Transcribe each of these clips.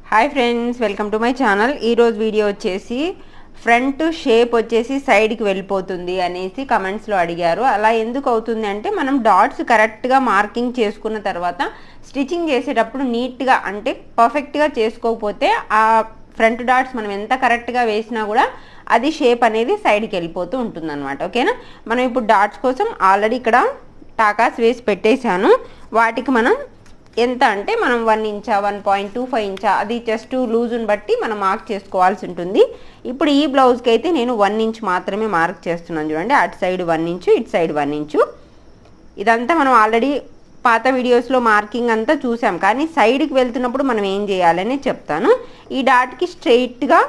hi friends welcome to my channel ఈరోజు video వచ్చేసి front shape వచ్చేసి సైడ్కి వెళ్ళిపోతుంది అనేసి కమెంట్స్లో అడిగారు అలా ఎందుకు అవుతుంది అంటే మనం డాట్స్ కరెక్ట్గా మార్కింగ్ చేసుకున్న తర్వాత స్టిచ్చింగ్ చేసేటప్పుడు నీట్గా అంటే పర్ఫెక్ట్గా చేసుకోకపోతే ఆ ఫ్రంట్ డాట్స్ మనం ఎంత కరెక్ట్గా వేసినా కూడా అది షేప్ అనేది సైడ్కి వెళ్ళిపోతూ ఉంటుంది అనమాట ఓకేనా మనం ఇప్పుడు డాట్స్ కోసం ఆల్రెడీ ఇక్కడ టాకాస్ వేసి పెట్టేశాను వాటికి మనం ఎంత అంటే మనం వన్ ఇంచా వన్ పాయింట్ టూ ఫైవ్ ఇంచా అది జస్ట్ లూజుని బట్టి మనం మార్క్ చేసుకోవాల్సి ఉంటుంది ఇప్పుడు ఈ బ్లౌజ్కి అయితే నేను వన్ ఇంచ్ మాత్రమే మార్క్ చేస్తున్నాను చూడండి అటు సైడ్ వన్ ఇంచు ఇటు సైడ్ వన్ ఇంచు ఇదంతా మనం ఆల్రెడీ పాత వీడియోస్లో మార్కింగ్ అంతా చూసాం కానీ సైడ్కి వెళ్తున్నప్పుడు మనం ఏం చేయాలని చెప్తాను ఈ డాట్కి స్ట్రైట్గా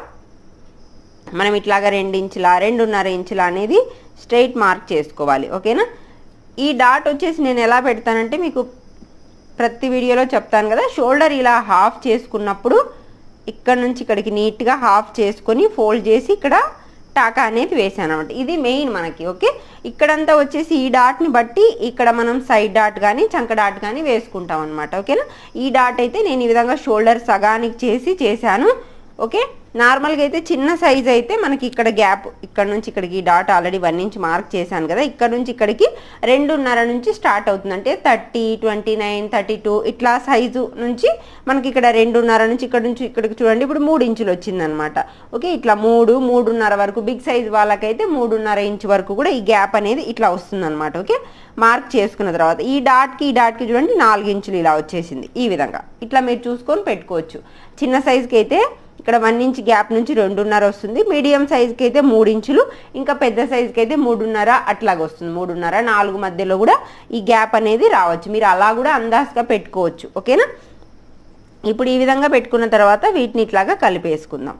మనం ఇట్లాగా రెండించుల రెండున్నర ఇంచుల అనేది స్ట్రైట్ మార్క్ చేసుకోవాలి ఓకేనా ఈ డాట్ వచ్చేసి నేను ఎలా పెడతానంటే మీకు ప్రతి వీడియోలో చెప్తాను కదా షోల్డర్ ఇలా హాఫ్ చేసుకున్నప్పుడు ఇక్కడ నుంచి ఇక్కడికి నీట్గా హాఫ్ చేసుకొని ఫోల్డ్ చేసి ఇక్కడ టాకా అనేది వేసాను అనమాట ఇది మెయిన్ మనకి ఓకే ఇక్కడంతా వచ్చేసి ఈ డాట్ని బట్టి ఇక్కడ మనం సైడ్ డాట్ కానీ చంక డాట్ కానీ వేసుకుంటాం అనమాట ఓకేనా ఈ డాట్ అయితే నేను ఈ విధంగా షోల్డర్ సగానికి చేసి చేశాను ఓకే నార్మల్గా అయితే చిన్న సైజ్ అయితే మనకి ఇక్కడ గ్యాప్ ఇక్కడ నుంచి ఇక్కడికి dot already one inch mark చేశాను కదా ఇక్కడ నుంచి ఇక్కడికి రెండున్నర నుంచి స్టార్ట్ అవుతుంది అంటే thirty twenty nine thirty two ఇట్లా సైజు నుంచి మనకి ఇక్కడ రెండున్నర నుంచి ఇక్కడ నుంచి ఇక్కడికి చూడండి ఇప్పుడు మూడు ఇంచులు వచ్చిందనమాట ఓకే ఇట్లా మూడు మూడున్నర వరకు బిగ్ సైజ్ వాళ్ళకైతే మూడున్నర ఇంచ్ వరకు కూడా ఈ గ్యాప్ అనేది ఇట్లా వస్తుందన్నమాట ఓకే మార్క్ చేసుకున్న తర్వాత ఈ డాట్కి ఈ డాట్కి చూడండి నాలుగు ఇంచులు ఇలా వచ్చేసింది ఈ విధంగా ఇట్లా మీరు చూసుకొని పెట్టుకోవచ్చు చిన్న సైజుకి అయితే ఇక్కడ వన్ ఇంచ్ గ్యాప్ నుంచి రెండున్నర వస్తుంది మీడియం సైజ్కి అయితే మూడు ఇంచులు ఇంకా పెద్ద సైజ్కి అయితే మూడున్నర అట్లాగ వస్తుంది మూడున్నర నాలుగు మధ్యలో కూడా ఈ గ్యాప్ అనేది రావచ్చు మీరు అలా కూడా అందాజుగా పెట్టుకోవచ్చు ఓకేనా ఇప్పుడు ఈ విధంగా పెట్టుకున్న తర్వాత వీటిని ఇట్లాగా కలిపేసుకుందాం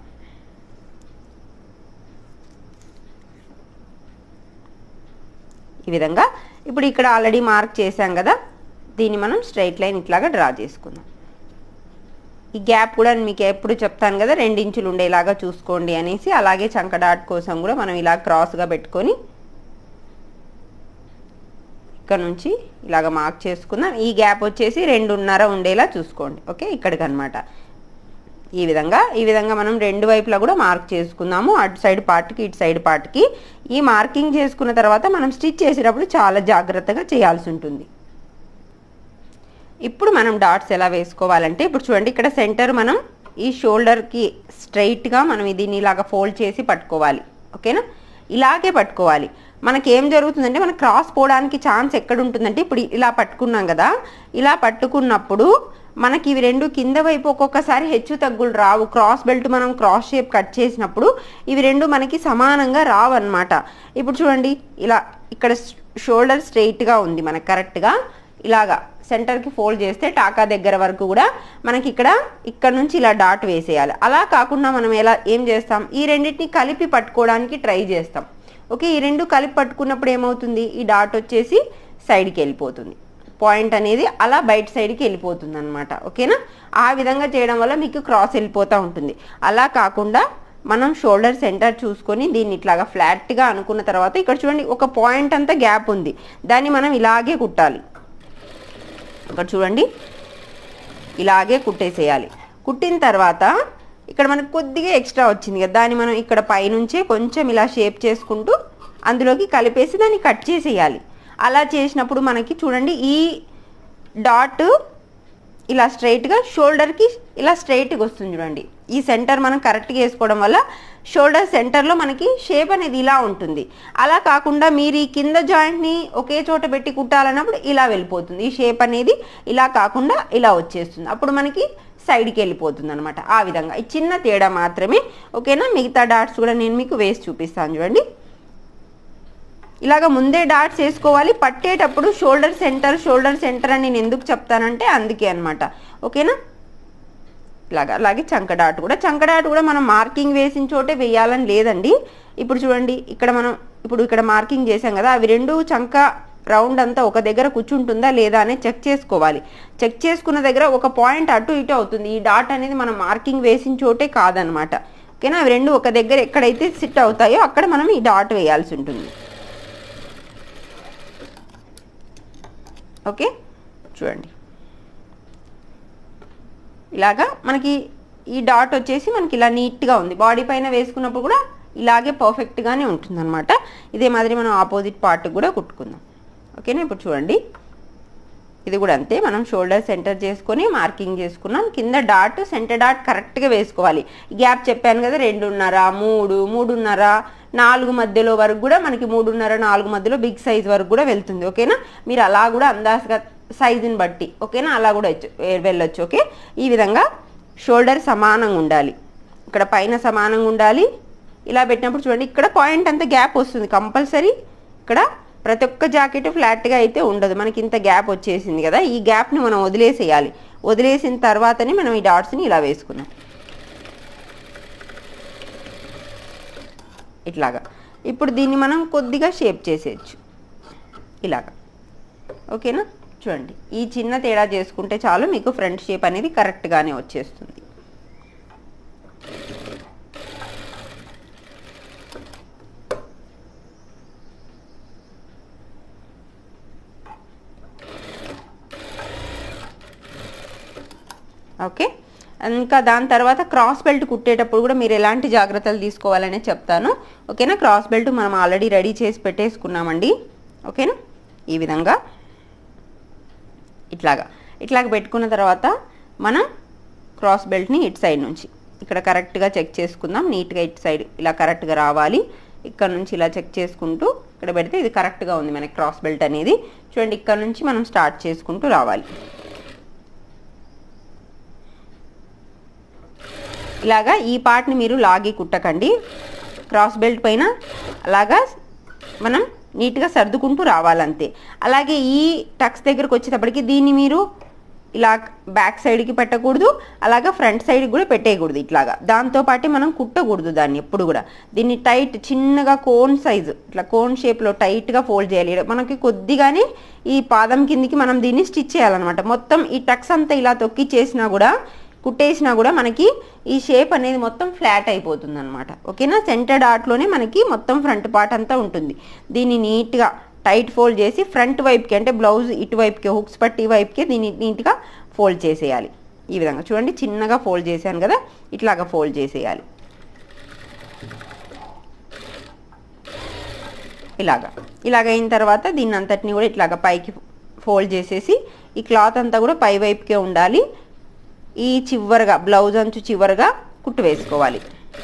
ఈ విధంగా ఇప్పుడు ఇక్కడ ఆల్రెడీ మార్క్ చేసాం కదా దీన్ని మనం స్ట్రైట్ లైన్ ఇట్లాగా డ్రా చేసుకుందాం ఈ గ్యాప్ కూడా మీకు ఎప్పుడు చెప్తాను కదా ఇంచులు ఉండేలాగా చూసుకోండి అనేసి అలాగే చంక డాట్ కోసం కూడా మనం ఇలా క్రాస్గా పెట్టుకొని ఇక్కడ నుంచి ఇలాగ మార్క్ చేసుకుందాం ఈ గ్యాప్ వచ్చేసి రెండున్నర ఉండేలా చూసుకోండి ఓకే ఇక్కడికి అనమాట ఈ విధంగా ఈ విధంగా మనం రెండు వైపులా కూడా మార్క్ చేసుకుందాము అటు సైడ్ పార్ట్కి ఇటు సైడ్ పార్ట్కి ఈ మార్కింగ్ చేసుకున్న తర్వాత మనం స్టిచ్ చేసేటప్పుడు చాలా జాగ్రత్తగా చేయాల్సి ఉంటుంది ఇప్పుడు మనం డాట్స్ ఎలా వేసుకోవాలంటే ఇప్పుడు చూడండి ఇక్కడ సెంటర్ మనం ఈ షోల్డర్కి స్ట్రైట్గా మనం దీన్ని ఇలాగ ఫోల్డ్ చేసి పట్టుకోవాలి ఓకేనా ఇలాగే పట్టుకోవాలి మనకి ఏం జరుగుతుందంటే మన క్రాస్ పోవడానికి ఛాన్స్ ఎక్కడ ఉంటుందంటే ఇప్పుడు ఇలా పట్టుకున్నాం కదా ఇలా పట్టుకున్నప్పుడు మనకి ఇవి రెండు కింద వైపు ఒక్కొక్కసారి హెచ్చు తగ్గులు రావు క్రాస్ బెల్ట్ మనం క్రాస్ షేప్ కట్ చేసినప్పుడు ఇవి రెండు మనకి సమానంగా రావు అనమాట ఇప్పుడు చూడండి ఇలా ఇక్కడ షోల్డర్ స్ట్రైట్గా ఉంది మనకు కరెక్ట్గా ఇలాగా సెంటర్కి ఫోల్డ్ చేస్తే టాకా దగ్గర వరకు కూడా మనకి ఇక్కడ ఇక్కడ నుంచి ఇలా డాట్ వేసేయాలి అలా కాకుండా మనం ఎలా ఏం చేస్తాం ఈ రెండింటిని కలిపి పట్టుకోవడానికి ట్రై చేస్తాం ఓకే ఈ రెండు కలిపి పట్టుకున్నప్పుడు ఏమవుతుంది ఈ డాట్ వచ్చేసి సైడ్కి వెళ్ళిపోతుంది పాయింట్ అనేది అలా బయట సైడ్కి వెళ్ళిపోతుంది అనమాట ఓకేనా ఆ విధంగా చేయడం వల్ల మీకు క్రాస్ వెళ్ళిపోతూ ఉంటుంది అలా కాకుండా మనం షోల్డర్ సెంటర్ చూసుకొని దీన్ని ఇట్లాగా ఫ్లాట్గా అనుకున్న తర్వాత ఇక్కడ చూడండి ఒక పాయింట్ అంతా గ్యాప్ ఉంది దాన్ని మనం ఇలాగే కుట్టాలి ఇక్కడ చూడండి ఇలాగే కుట్టేసేయాలి కుట్టిన తర్వాత ఇక్కడ మనకు కొద్దిగా ఎక్స్ట్రా వచ్చింది కదా దాన్ని మనం ఇక్కడ పైనుంచే కొంచెం ఇలా షేప్ చేసుకుంటూ అందులోకి కలిపేసి దాన్ని కట్ చేసేయాలి అలా చేసినప్పుడు మనకి చూడండి ఈ డాట్ ఇలా స్ట్రైట్గా షోల్డర్కి ఇలా స్ట్రైట్గా వస్తుంది చూడండి ఈ సెంటర్ మనం కరెక్ట్గా వేసుకోవడం వల్ల షోల్డర్ సెంటర్లో మనకి షేప్ అనేది ఇలా ఉంటుంది అలా కాకుండా మీరు ఈ కింద జాయింట్ని ఒకే చోట పెట్టి కుట్టాలన్నప్పుడు ఇలా వెళ్ళిపోతుంది ఈ షేప్ అనేది ఇలా కాకుండా ఇలా వచ్చేస్తుంది అప్పుడు మనకి సైడ్కి వెళ్ళిపోతుంది అనమాట ఆ విధంగా ఈ చిన్న తేడా మాత్రమే ఓకేనా మిగతా డాట్స్ కూడా నేను మీకు వేసి చూపిస్తాను చూడండి ఇలాగ ముందే డాట్స్ వేసుకోవాలి పట్టేటప్పుడు షోల్డర్ సెంటర్ షోల్డర్ సెంటర్ అని నేను ఎందుకు చెప్తానంటే అందుకే అనమాట ఓకేనా ఇలాగా అలాగే చంక డాట్ కూడా చంక డాట్ కూడా మనం మార్కింగ్ వేసిన చోటే వేయాలని లేదండి ఇప్పుడు చూడండి ఇక్కడ మనం ఇప్పుడు ఇక్కడ మార్కింగ్ చేసాం కదా అవి రెండు చంక రౌండ్ అంతా ఒక దగ్గర కూర్చుంటుందా లేదా అనేది చెక్ చేసుకోవాలి చెక్ చేసుకున్న దగ్గర ఒక పాయింట్ అటు ఇటు అవుతుంది ఈ డాట్ అనేది మనం మార్కింగ్ వేసిన చోటే కాదనమాట ఓకేనా అవి రెండు ఒక దగ్గర ఎక్కడైతే సిట్ అవుతాయో అక్కడ మనం ఈ డాట్ వేయాల్సి ఉంటుంది ఓకే చూడండి ఇలాగా మనకి ఈ డాట్ వచ్చేసి మనకి ఇలా నీట్గా ఉంది బాడీ పైన వేసుకున్నప్పుడు కూడా ఇలాగే పర్ఫెక్ట్గానే ఉంటుంది అనమాట ఇదే మాదిరి మనం ఆపోజిట్ పార్ట్ కూడా కుట్టుకుందాం ఓకేనా ఇప్పుడు చూడండి ఇది కూడా అంతే మనం షోల్డర్ సెంటర్ చేసుకొని మార్కింగ్ చేసుకున్నాం కింద డాట్ సెంటర్ డాట్ కరెక్ట్గా వేసుకోవాలి గ్యాప్ చెప్పాను కదా రెండున్నర మూడు మూడున్నర నాలుగు మధ్యలో వరకు కూడా మనకి మూడున్నర నాలుగు మధ్యలో బిగ్ సైజ్ వరకు కూడా వెళ్తుంది ఓకేనా మీరు అలా కూడా అందాజుగా సైజుని బట్టి ఓకేనా అలా కూడా వచ్చు- వెళ్ళొచ్చు ఓకే ఈ విధంగా షోల్డర్ సమానంగా ఉండాలి ఇక్కడ పైన సమానంగా ఉండాలి ఇలా పెట్టినప్పుడు చూడండి ఇక్కడ పాయింట్ అంతా గ్యాప్ వస్తుంది కంపల్సరీ ఇక్కడ ప్రతి ఒక్క జాకెట్ ఫ్లాట్గా అయితే ఉండదు మనకి ఇంత గ్యాప్ వచ్చేసింది కదా ఈ గ్యాప్ని మనం వదిలేసేయాలి వదిలేసిన తర్వాతనే మనం ఈ డాట్స్ని ఇలా వేసుకున్నాం ఇట్లాగా ఇప్పుడు దీన్ని మనం కొద్దిగా షేప్ చేసేయచ్చు ఇలాగా ఓకేనా చూడండి ఈ చిన్న తేడా చేసుకుంటే చాలు మీకు ఫ్రంట్ షేప్ అనేది కరెక్ట్గానే వచ్చేస్తుంది ఓకే ఇంకా దాని తర్వాత క్రాస్ బెల్ట్ కుట్టేటప్పుడు కూడా మీరు ఎలాంటి జాగ్రత్తలు తీసుకోవాలనే చెప్తాను ఓకేనా క్రాస్ బెల్ట్ మనం ఆల్రెడీ రెడీ చేసి పెట్టేసుకున్నామండి ఓకేనా ఈ విధంగా ఇట్లాగా ఇట్లాగ పెట్టుకున్న తర్వాత మనం క్రాస్ బెల్ట్ని ఇటు సైడ్ నుంచి ఇక్కడ కరెక్ట్గా చెక్ చేసుకుందాం నీట్గా ఇటు సైడ్ ఇలా కరెక్ట్గా రావాలి ఇక్కడ నుంచి ఇలా చెక్ చేసుకుంటూ ఇక్కడ పెడితే ఇది కరెక్ట్గా ఉంది మనకి క్రాస్ బెల్ట్ అనేది చూడండి ఇక్కడ నుంచి మనం స్టార్ట్ చేసుకుంటూ రావాలి ఇలాగా ఈ పార్ట్ని మీరు లాగి కుట్టకండి క్రాస్ బెల్ట్ పైన అలాగా మనం నీట్గా సర్దుకుంటూ రావాలంతే అలాగే ఈ టక్స్ దగ్గరకు వచ్చేటప్పటికి దీన్ని మీరు ఇలా బ్యాక్ సైడ్కి పెట్టకూడదు అలాగా ఫ్రంట్ సైడ్ కూడా పెట్టేయకూడదు ఇట్లాగా దాంతోపాటు మనం కుట్టకూడదు దాన్ని ఎప్పుడు కూడా దీన్ని టైట్ చిన్నగా కోన్ సైజు ఇట్లా కోన్ షేప్లో టైట్గా ఫోల్డ్ చేయాలి మనకి కొద్దిగానే ఈ పాదం కిందికి మనం దీన్ని స్టిచ్ చేయాలన్నమాట మొత్తం ఈ టక్స్ అంతా ఇలా తొక్కి చేసినా కూడా కుట్టేసినా కూడా మనకి ఈ షేప్ అనేది మొత్తం ఫ్లాట్ అయిపోతుంది అనమాట ఓకేనా సెంటర్ డాట్లోనే మనకి మొత్తం ఫ్రంట్ పార్ట్ అంతా ఉంటుంది దీన్ని నీట్గా టైట్ ఫోల్డ్ చేసి ఫ్రంట్ వైపుకి అంటే బ్లౌజ్ ఇటువైపుకి హుక్స్ పట్టి వైపుకి దీన్ని నీట్గా ఫోల్డ్ చేసేయాలి ఈ విధంగా చూడండి చిన్నగా ఫోల్డ్ చేశాను కదా ఇట్లాగా ఫోల్డ్ చేసేయాలి ఇలాగా ఇలాగ అయిన తర్వాత దీన్ని అంతటిని కూడా ఇట్లాగా పైకి ఫోల్డ్ చేసేసి ఈ క్లాత్ అంతా కూడా పై వైపుకే ఉండాలి ఈ చివరగా బ్లౌజ్ అంచు చివరగా కుట్టు వేసుకోవాలి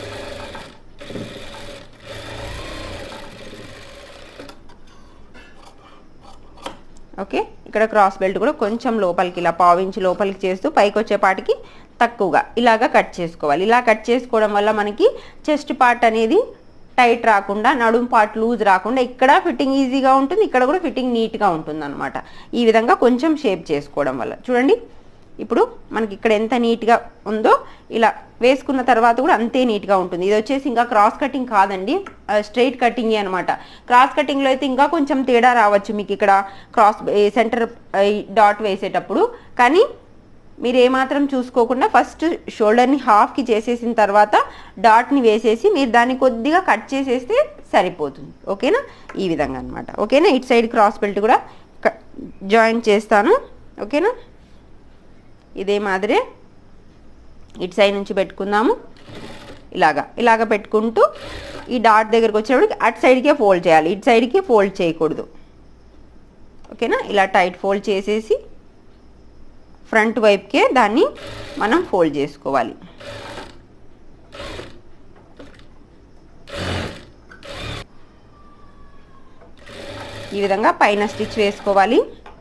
ఓకే ఇక్కడ క్రాస్ బెల్ట్ కూడా కొంచెం లోపలికి ఇలా పావించి లోపలికి చేస్తూ పైకి వచ్చేపాటికి తక్కువగా ఇలాగా కట్ చేసుకోవాలి ఇలా కట్ చేసుకోవడం వల్ల మనకి చెస్ట్ పార్ట్ అనేది టైట్ రాకుండా నడుము పార్ట్ లూజ్ రాకుండా ఇక్కడ ఫిట్టింగ్ ఈజీగా ఉంటుంది ఇక్కడ కూడా ఫిట్టింగ్ నీట్గా ఉంటుంది అనమాట ఈ విధంగా కొంచెం షేప్ చేసుకోవడం వల్ల చూడండి ఇప్పుడు మనకి ఇక్కడ ఎంత నీట్గా ఉందో ఇలా వేసుకున్న తర్వాత కూడా అంతే నీట్గా ఉంటుంది ఇది వచ్చేసి ఇంకా క్రాస్ కటింగ్ కాదండి స్ట్రైట్ కటింగ్ అనమాట క్రాస్ కటింగ్లో అయితే ఇంకా కొంచెం తేడా రావచ్చు మీకు ఇక్కడ క్రాస్ సెంటర్ డాట్ వేసేటప్పుడు కానీ మీరు ఏమాత్రం చూసుకోకుండా ఫస్ట్ షోల్డర్ని హాఫ్కి చేసేసిన తర్వాత డాట్ని వేసేసి మీరు దాన్ని కొద్దిగా కట్ చేసేస్తే సరిపోతుంది ఓకేనా ఈ విధంగా అనమాట ఓకేనా ఇటు సైడ్ క్రాస్ బెల్ట్ కూడా జాయింట్ చేస్తాను ఓకేనా ఇదే మాదిరే ఇటు సైడ్ నుంచి పెట్టుకుందాము ఇలాగా ఇలాగ పెట్టుకుంటూ ఈ డాట్ దగ్గరకు వచ్చేటప్పటికి అటు సైడ్కే ఫోల్డ్ చేయాలి ఇటు సైడ్కి ఫోల్డ్ చేయకూడదు ఓకేనా ఇలా టైట్ ఫోల్డ్ చేసేసి ఫ్రంట్ వైపుకే దాన్ని మనం ఫోల్డ్ చేసుకోవాలి ఈ విధంగా పైన స్టిచ్ వేసుకోవాలి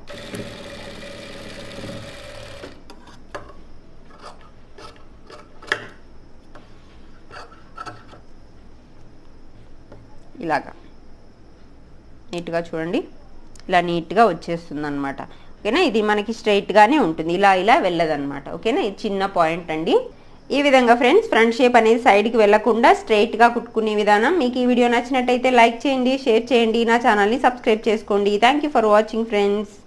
ఇలాగా నీట్గా చూడండి ఇలా నీట్గా వచ్చేస్తుంది అనమాట ఓకేనా ఇది మనకి స్ట్రైట్గానే ఉంటుంది ఇలా ఇలా వెళ్ళదన్నమాట ఓకేనా ఇది చిన్న పాయింట్ అండి ఈ విధంగా ఫ్రెండ్స్ ఫ్రంట్ షేప్ అనేది సైడ్కి వెళ్లకుండా స్ట్రైట్గా కుట్టుకునే విధానం మీకు ఈ వీడియో నచ్చినట్టయితే లైక్ చేయండి షేర్ చేయండి నా ఛానల్ని సబ్స్క్రైబ్ చేసుకోండి థ్యాంక్ ఫర్ వాచింగ్ ఫ్రెండ్స్